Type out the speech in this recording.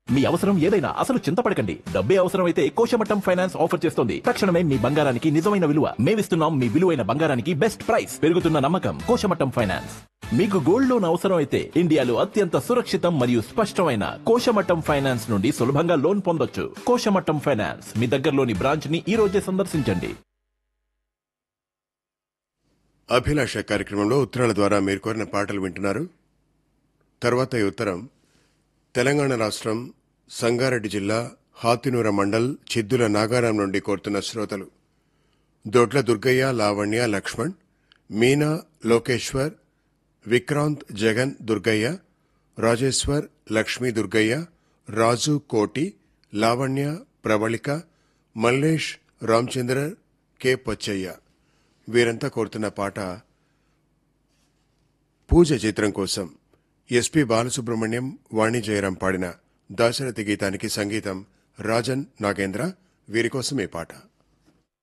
మీ అవసరం ఏదైనా అసలు చింతపడకండి డబ్బే అవసరమైతే కోశమట్టం ఫైనాన్స్ ఆఫర్ చేస్తోంది తక్షణమే మీ బంగారానికి నిజమైన విలువ మేమిస్తున్నాం మీ విలువైన బంగారానికి బెస్ట్ ప్రైస్ పెరుగుతున్న నమ్మకం కోశమట్టం ఫైనాన్స్ మీకు గోల్డ్ లోన్ అవసరం అయితే ఇండియాలో అత్యంత సురక్షితం మరియు స్పష్టమైన కోశమట్టం ఫైనాన్స్ నుండి సులభంగా లోన్ పొందొచ్చు కోశమట్టం ఫైనాన్స్ మీ దగ్గరలోని బ్రాంచ్ ని ఈ రోజే సందర్శించండి అభిలాష కార్యక్రమంలో ఉత్తరాల ద్వారా మీరు కోరిన పాటలు వింటున్నారు తర్వాత ఈ ఉత్తరం తెలంగాణ రాష్ట్రం సంగారెడ్డి జిల్లా హాతినూర మండల్ చిద్దుల నాగారం నుండి కోరుతున్న శ్రోతలు దొడ్ల దుర్గయ్య లావణ్య లక్ష్మణ్ మీనా లోకేశ్వర్ విక్రాంత్ జగన్ దుర్గయ్య రాజేశ్వర్ లక్ష్మీ దుర్గయ్య రాజు కోటి లావణ్య ప్రవళిక మల్లేష్ రామచంద్ర కె పొచ్చయ్య వీరంతా కోరుతున్న పాట పూజ చిత్రం కోసం ఎస్పి బాలసుబ్రహ్మణ్యం వాణి జయరాం పాడిన దాశరథి గీతానికి సంగీతం రాజన్ నాగేంద్ర వీరి కోసం ఈ పాట